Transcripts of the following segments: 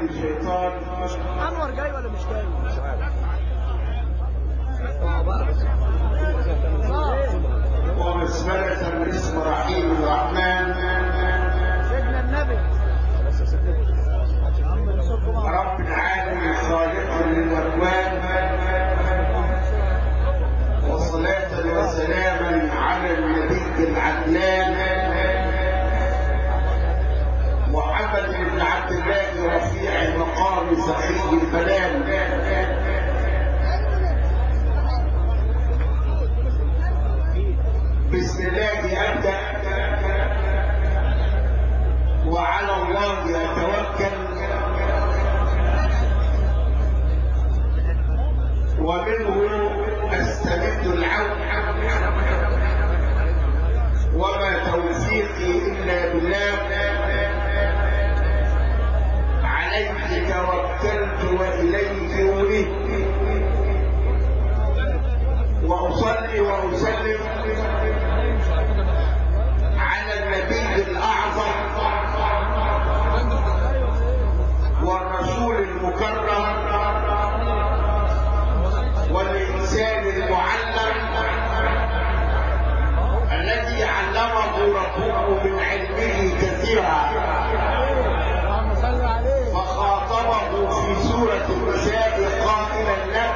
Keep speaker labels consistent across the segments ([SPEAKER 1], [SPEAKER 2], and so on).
[SPEAKER 1] من الشيطان
[SPEAKER 2] انور جاي ولا مش جاي؟
[SPEAKER 3] مش عارف
[SPEAKER 1] وبسملة من اسم رحيم الرحمن
[SPEAKER 2] سيدنا النبي
[SPEAKER 3] خلاص يا سيدي
[SPEAKER 1] رب العالمين خالق للأكوان وصلاة وسلاما على النبي العدنان محمد بن عبد الله رفيع المقام سخي المنام بسم الله أبدأ وعلى الله أتوكل ومنه أستمد العون وما توفيقي إلا بالله عليه توكلت وإليه أريد وأصلي وأسلم على النبي الأعظم والرسول المكرم والإنسان المعلم الذي علمه ربه من علمه كثيرا
[SPEAKER 2] اللهم صل عليه
[SPEAKER 1] فخاطبه في سورة النساء قائلا له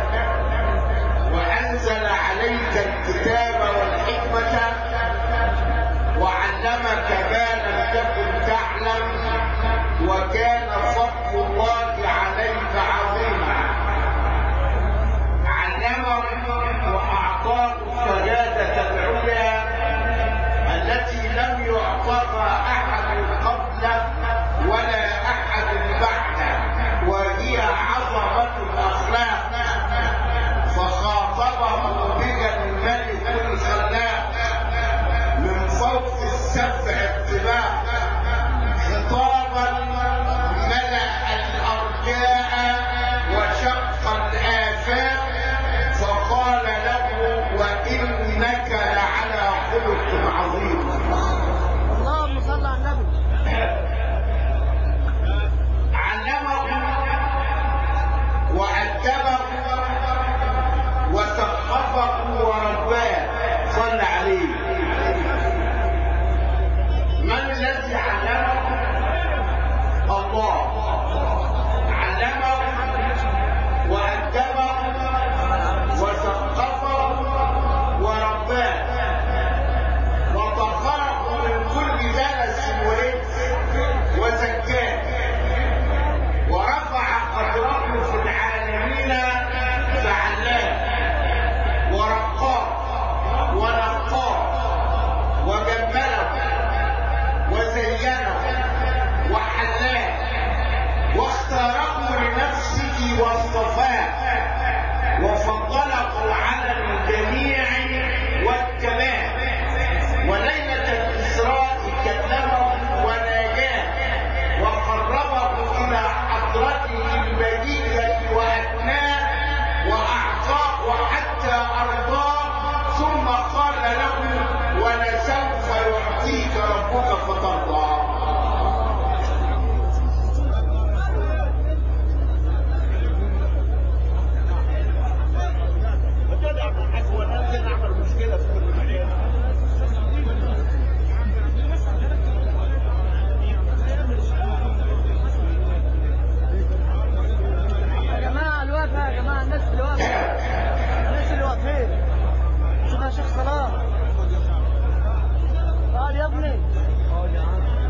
[SPEAKER 1] وأنزل عليك الكتاب والحكمة وعلمك ما لم تكن تعلم وكان فضل الله عليك عظيما علمه وأعطاه الشهادة العليا التي لم يعطها أحد قبله ولا أحد بعده وهي عظمة الأخلاق فخاطبه بها الملك الخلاق من فوق السبع الطباق خطابا ملأ الأرجاء وشق الآفاق فقال له وإنك لعلى خلق عظيم
[SPEAKER 2] اللهم صل على النبي
[SPEAKER 1] علمه وأدبه وثقفه ورباه صلى عليه من الذي علمه الله علمه وأدبه وثقفه ورباه وطهره من كل دنس ورجس وزكاه ورفع قدره في العالمين فعلاه ورقاه ونقاه وجمله وزينه وحلاه واختاره لنفسه واصطفاه وفضله على الجميع والكمال وليلة الإسراء كلمه وناجاه وقربه إلى حضرته البدية وأدناه وأعطاه حتى أرضاه ثم قال له ولسوف يعطيك ربك فترضى
[SPEAKER 2] يا جماعة الوقفة يا جماعة الناس اللي واقفة الناس اللي واقفين شوف يا شيخ صلاح تعال يا ابني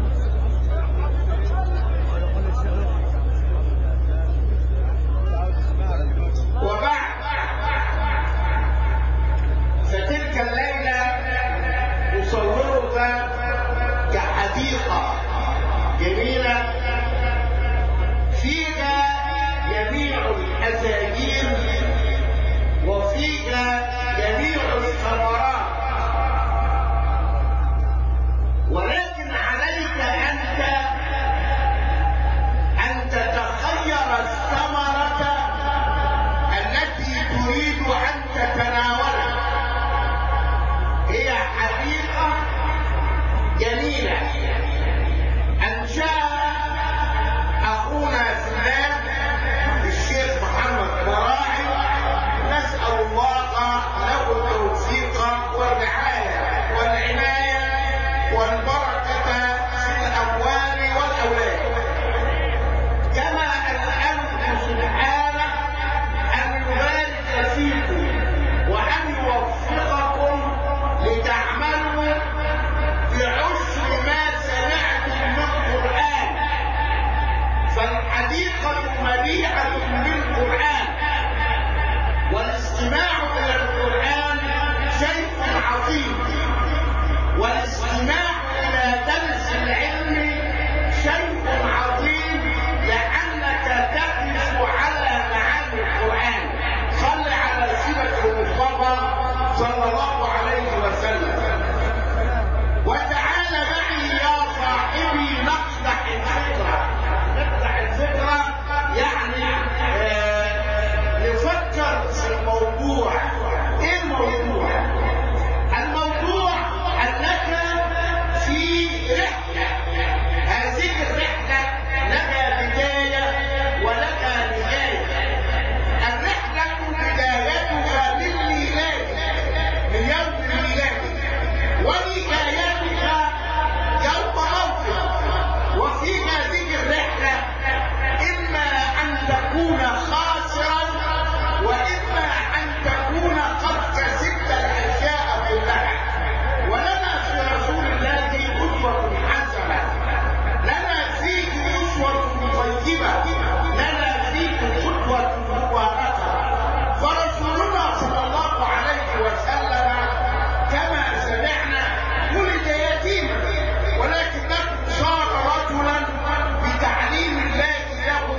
[SPEAKER 1] الاستماع الى القران شيء عظيم والاستماع الى درس العلم شيء عظيم لانك تقف على معاني القران صل على سيره المصطفى صلى الله عليه وسلم وتعال معي يا صاحبي نقدح الفكره نقدح الفكره يعني آه نفكر في الموضوع ايه الموضوع الموضوع انك في رحله هذه الرحله لها بدايه ولها نهايه الرحله بدايتها بالميلاد من يوم الميلاد ونهايتها يوم موتك وفي هذه الرحله اما ان تكون خاسرا واما ان تكون قد كسبت الاشياء كلها ولنا في رسول الله اسوه حسنه لنا فيه اسوه طيبه لنا فيه قدوه مباركه فرسولنا صلى الله عليه وسلم كما سمعنا ولد يتيما ولكنه صار رجلا بتعليم الله له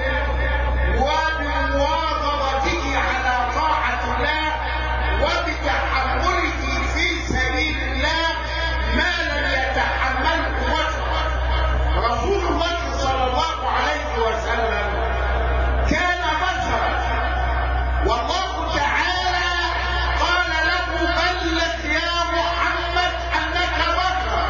[SPEAKER 1] وبمواظبته على طاعة الله وبتحمله في سبيل الله ما لم يتحمله بشر رسول الله صلى الله عليه وسلم كان بشرا والله تعالى قال له بلغ يا محمد انك بشر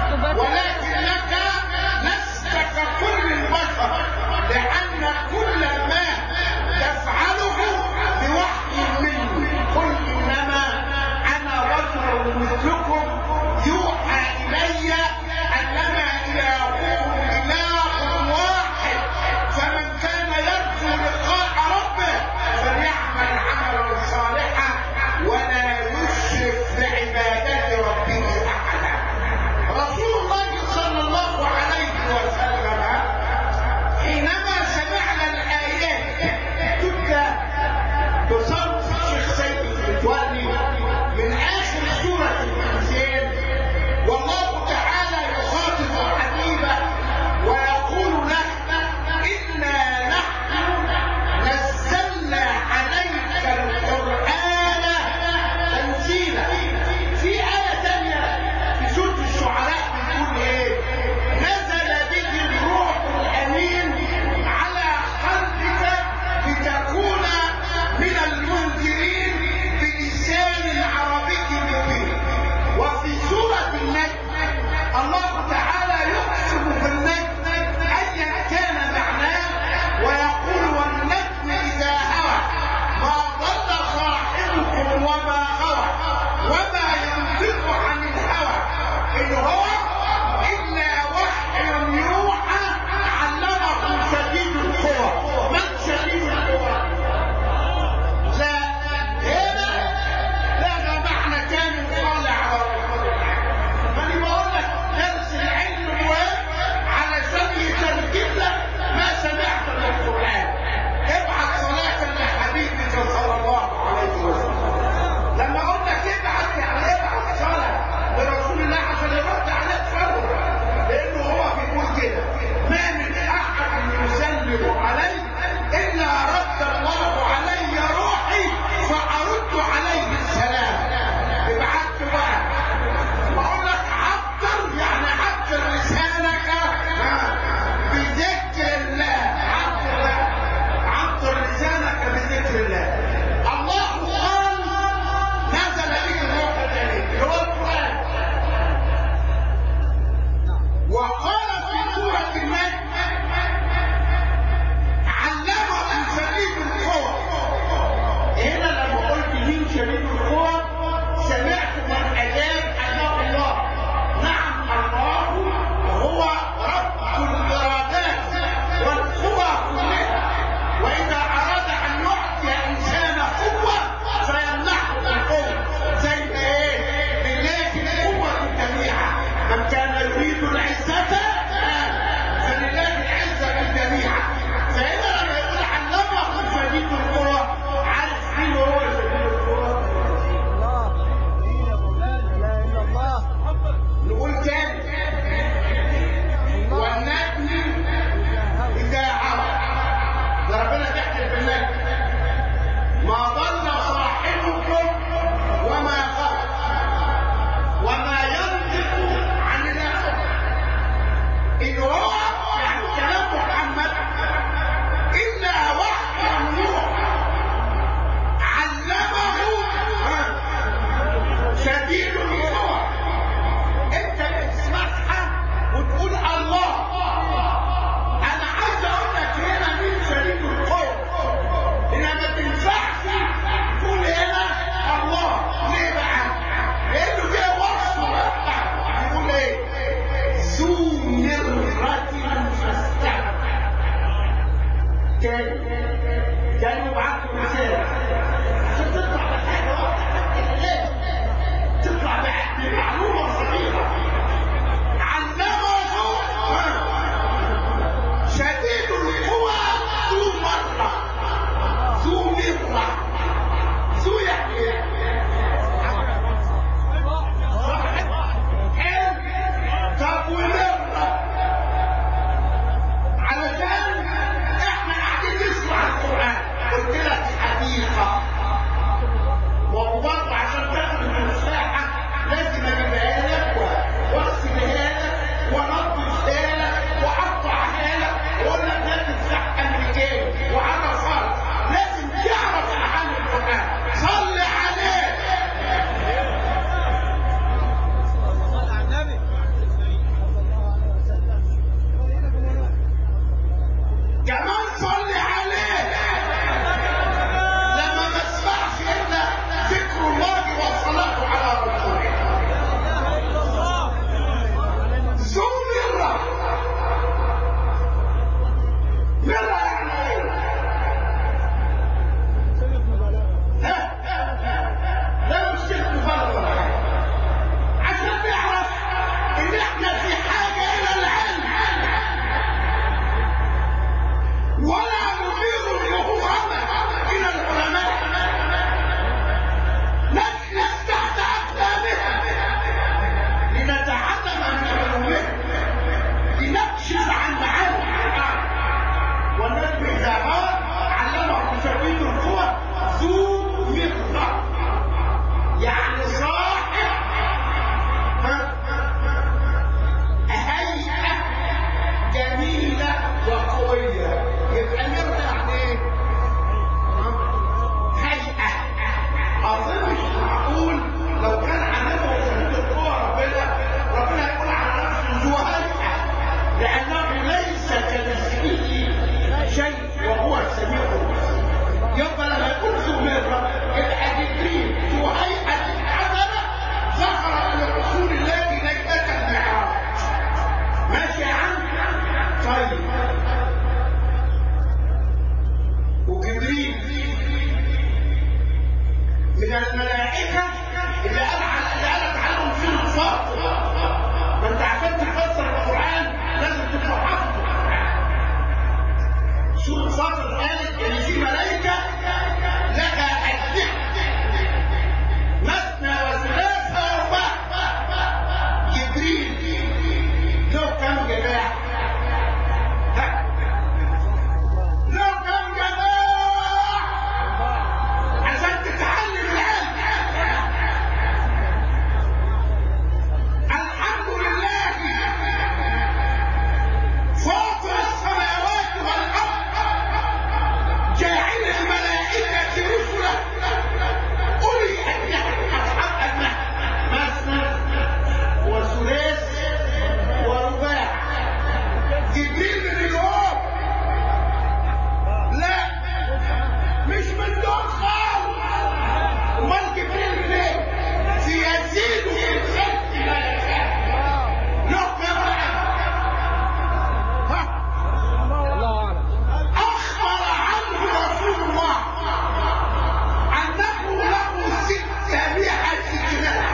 [SPEAKER 1] ولكنك لست ككل البشر لان كل ما تفعله بوحي مني قل انما انا بشر مثلكم يوحى الي انما الهكم اله واحد فمن كان يرجو لقاء ربه فليعمل عملا صالحا ولا يشرك بعباده ربه احدا رسول الله صلى الله عليه وسلم حينما سمعنا الايات تتلى بصوت الشيخ سيد المتولي من اخر سوره الانسان والله تعالى يخاطب حبيبه ويقول له انا نحن نزلنا عليك القران تنزيلا في ايه ثانيه في سوره الشعراء بتقول ايه نزل به الروح الامين على قلبك لتكون من المنذرين بلسان عربي مبين وفي سوره النجم الله تعالى يقسم بالنجم ايا كان معناه ويقول والنجم اذا هوى ما ضل صاحبكم وما غوى وما ينطق عن الهوى ان هو الا وحي يوحى علمه شديد القوى من شديد القوى لا هنا لا معنى كان طالع على رسول الله ماني بقول لك درس العلم مهم علشان يترجم لك ما سمعت من القران ابعت صلاه لحبيبك صلى الله عليه وسلم لما اقول لك ابعت يعني ابعت صلاه لرسول الله عشان يرد عليك من الملائكة اللي قال على اللي قالت عنهم سورة فاطر ما انت عشان تفسر القرآن لازم تبقى حافظ القرآن سورة فاطر قالت ان في ملائكة لها أجنحة مثنى وثلاثة ورباع جبريل له كم جناح؟ ها؟ له كم جناح؟ عشان تتعلم العلم الحمد لله فاطر السماوات والارض جاعل الملائكه رسلا اولي اجنحه اصحاب اجنحه مثنى وثلاث ورباع جبريل من اليوم لا مش من دول خالص امال جبريل فين سيزيد في الخلق ما يشاء له كم ها
[SPEAKER 2] الله اعلم
[SPEAKER 1] اخبر عنه رسول الله انه له ستمائة جناح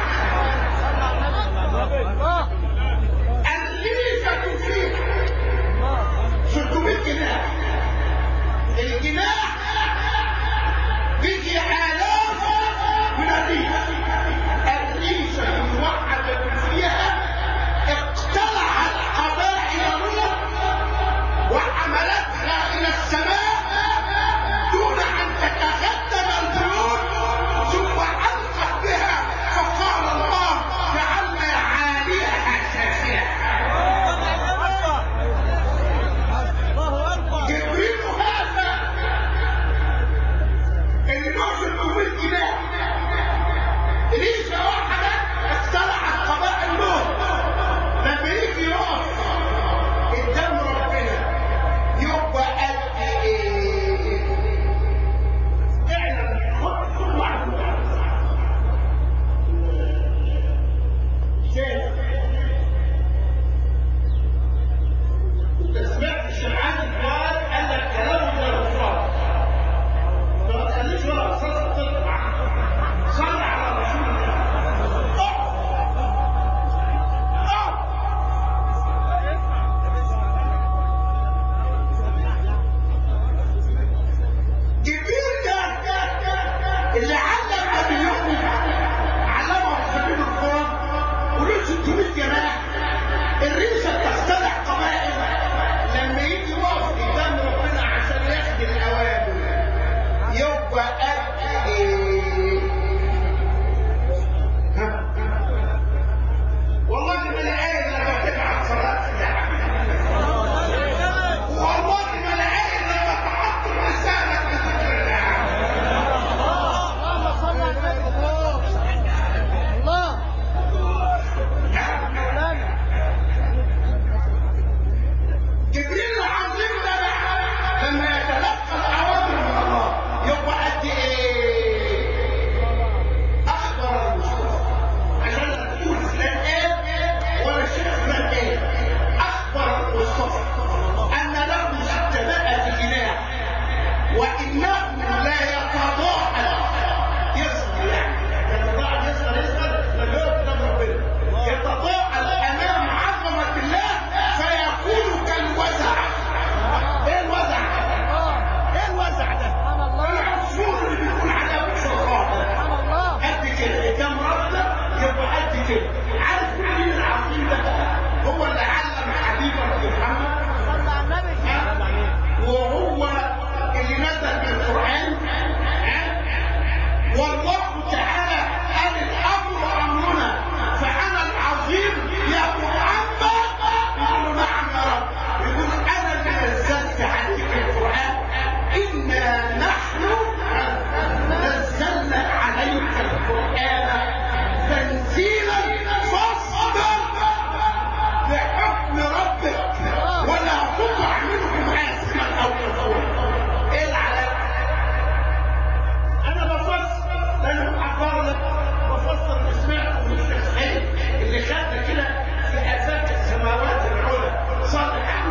[SPEAKER 2] الله
[SPEAKER 1] الليفة فيه 600 جناح الجناح بيجي آلاف من الريش الريشة الموحدة فيها اقتلع القبائل نور وحملتها إلى السماء دون أن تتقدم البيوت ثم علقت بها فقال الله جعلنا عاليها سافلة
[SPEAKER 2] الله اكبر
[SPEAKER 1] جبريل هذا اللي نوصل ب جنيه ريشه واحده اخترعت قبائل نوح لما يجي يقف قدام ربنا يبقى قد ايه؟ اعلم خد خد واحد زين انت سمعت الشمعان الكبار قال لك كلام من الرسول ما تخليش ولا رصاصه تطلع صل على رسول الله اقف اقف جبريل ده اللي علم نبيكم علمه سبيل القرآن وله 600 جناح الريشة بتخترع قبائل لما يجي يقف قدام ربنا عشان ياخد الأوامر يبقى قد إيه؟ ها؟ والله ما انا قايل لما تبعت صلاة والله ما انا قايل لما تحط لسانك بذكر الله
[SPEAKER 2] اللهم صل على النبي الله مولانا
[SPEAKER 1] جبريل العظيم ده بقى لما يتلقى الاوامر من الله يبقى قد ايه؟ اخبر المصطفى عشان لا تقول فلان ايه ولا الشيخ فلان ايه اخبر المصطفى ان له 600 جناح وانه لا يتضاءل يصغر يعني يتضاءل يصغر يصغر لما يقف قدام ربنا يتضاءل امام عظمه الله فيكون كالوزع ايه الوزع؟ ايه الوزع ده؟
[SPEAKER 2] سبحان الله
[SPEAKER 1] العصفور اللي بيكون على ابو شرطان
[SPEAKER 2] سبحان الله
[SPEAKER 1] قد كده كم ربنا يبقى قد كده عارف مين العظيم ده هو اللي علم حبيبك محمد
[SPEAKER 2] صل على النبي
[SPEAKER 1] وهو اللي نزل بالقرآن ها؟ والله تعالى قال الأمر أمرنا فأنا العظيم يا محمد يقول له نعم يا رب يقول أنا اللي نزلت عليك القرآن إنا نحن نزلنا عليك القرآن تنزيلا فاصبر لحكم ربك ولا تطع منهم آثما أو كفورا إيه العلاقة؟ أنا بفسر أنا بعبر لك بفسر اللي سمعته من الشيخ حلمي اللي خدنا كده في آفاق السماوات العلى صالح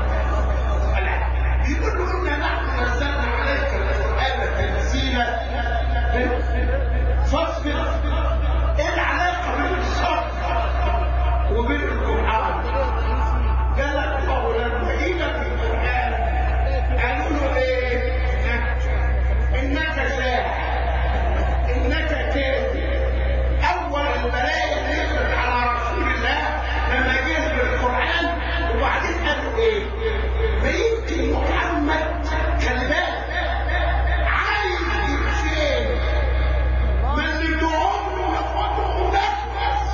[SPEAKER 1] بيقول له إنا نحن نزلنا عليك القرآن تنزيلا فاصبر ايه العلاقه بين الصبر وبين القران قال لك الله لما جينا في القران قالوا له ايه انك ساحر انك كاذب اول البلايا اللي نزلت على رسول الله لما جه بالقران وبعدين قالوا ايه ما يمكن محمد خلي بالك عايز يتشيل ما اللي ادوهم له اخواتهم بس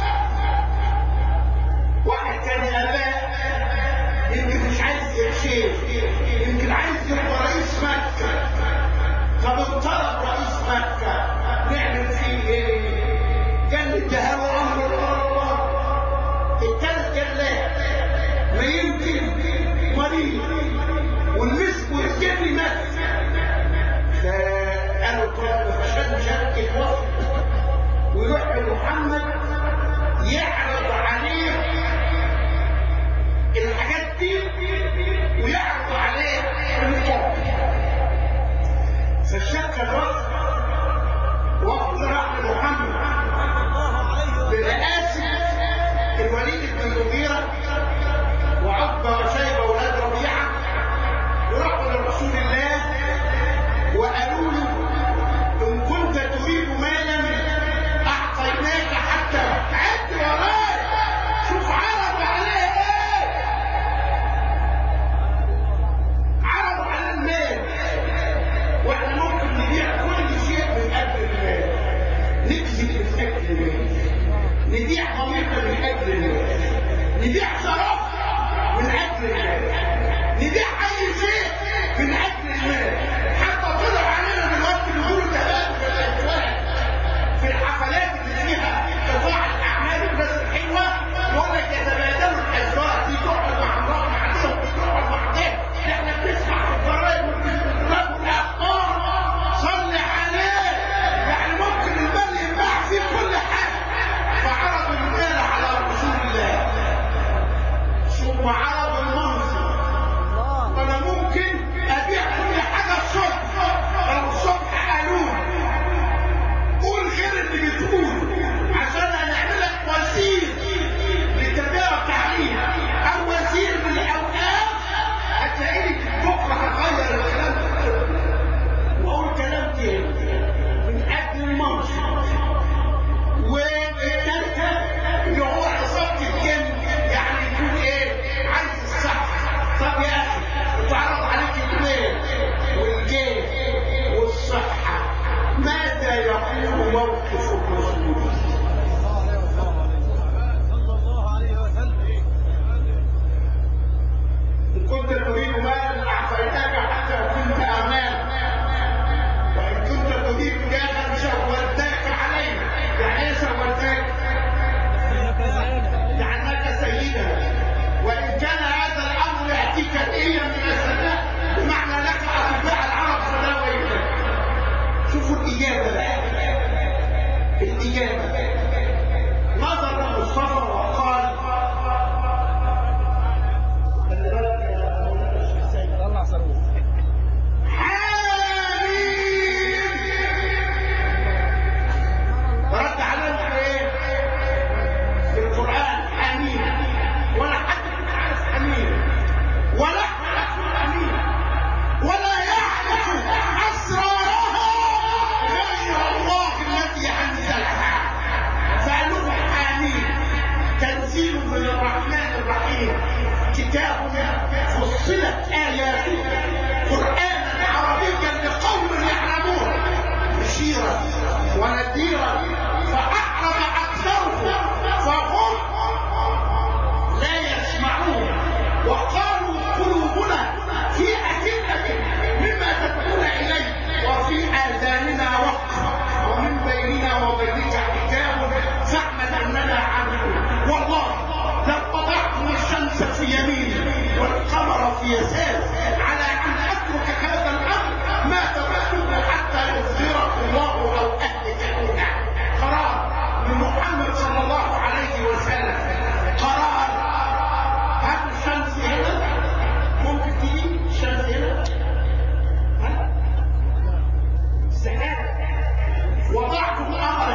[SPEAKER 1] واحد كان اباء يمكن مش عايز يتشيل يمكن عايز يبقى رئيس مكه طب انطلب رئيس مكة نعمل فيه ايه؟ قال ادهاله امر الله التالت قال لا ما يمكن مريض والمسك والجن مات فقالوا طب عشان مشاركة وقت ويروح لمحمد يعرض عليه الحاجات دي ويعرض عليه الحكم فالشك الرد وقت راح لمحمد برئاسة الوليد بن المغيرة وعقبة وشيبة ولاد ربيعة وراحوا لرسول الله وقالوا له إن كنت تريد مالا أعطيناك حتى عد وراي شوف عرض عليه إيه عرض على المال واحنا ممكن نبيع كل شيء من اجل المال نكذب من اجل المال نبيع ضميرنا من اجل المال نبيع شرفنا من اجل المال نبيع اي شيء من اجل المال حتى طلع علينا دلوقتي بيقولوا تبادل في الازواج في الحفلات اللي فيها قطاع الاعمال والناس الحلوه يقول لك يتبادلوا الازواج دي تقعد مع امراه مع دي وتقعد مع دي احنا بنسمع في الجرايد والرب الاخبار صلي عليه يعني ممكن المال ينباع فيه كل حاجه فعرضوا المال على رسول الله ثم عرضوا المنصب انا ممكن ابيع كل حاجه الصبح لو الصبح قالوا قول غير اللي بتقول عشان هنعملك وزير للتربيه والتعليم او وزير من الاوقاف هتلاقيني بكره هغير الكلام ده واقول كلام تاني من اجل المنصب والثالثه اللي هو اصابه الجن يعني يكون ايه عايز الصحه طب يا اخي اتعرض عليك المال والجاه والصحه ماذا يقول موقف الرسول إن كنت تريد مالا أعطيناك حتى كنت أمان وإن كنت تريد جاها شولتاك علينا يعني إيه شولتاك؟ جعلناك سيدا وإن كان هذا الأمر يأتيك هدية من السماء بمعنى لك أطباء العرب فلا ويلك شوفوا الإجابة بقى الإجابة نظر المصطفى وقال خلي بالك يا مولانا الشيخ سيد
[SPEAKER 2] طلع صاروخ
[SPEAKER 1] حميم رد عليهم ايه في القران حميم ولا حد كان عارف حميم ولا عارف حميم ولا يعرف اسرارها غير الله الذي انزلها فقالوا حميم تنزيل من الرحمن الرحيم كتاب فصلت اياته قرانا عربيا لقوم يعلمون بشيرا ونذيرا فاعرض اكثرهم فهم لا يسمعون وقالوا قلوبنا في أكنة مما تدعون إليه وفي آذاننا وقر ومن بيننا وبينك حجاب فاعمل أننا عاملون والله لو وضعتم الشمس في يميني والقمر في يساري على أن أترك هذا الأمر ما تركته حتى يظهره الله أو أهلك قرار من محمد صلى الله عليه وسلم قرار هل الشمس هنا ممكن تجي الشمس هنا ها سحاب وضعت الامر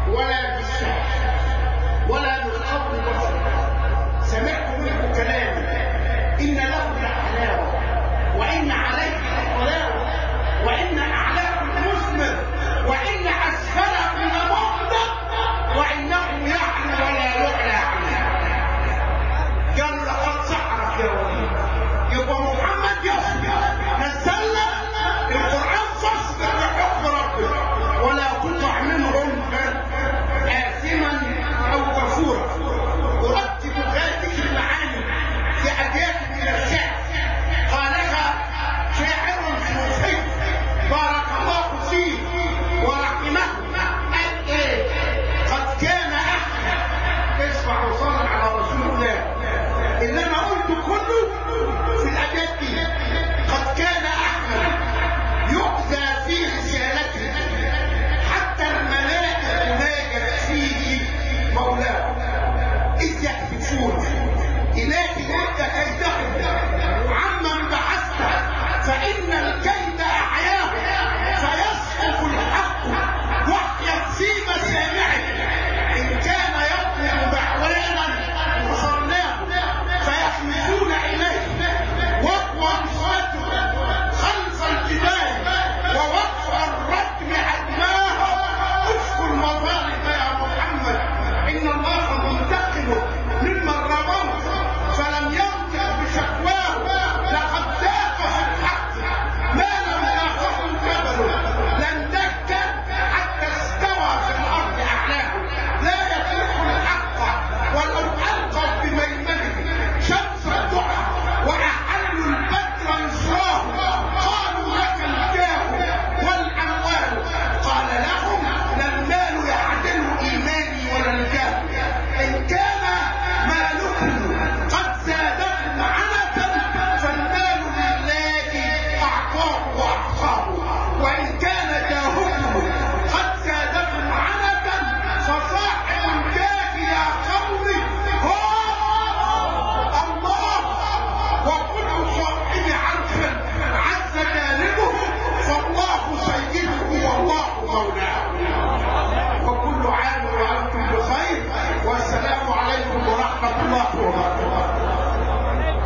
[SPEAKER 1] ولا بالشعر ولا بالخط بشر سمعت منه كلاما إن له لحلاوة وإن عليه لحلاوة وإن أعلى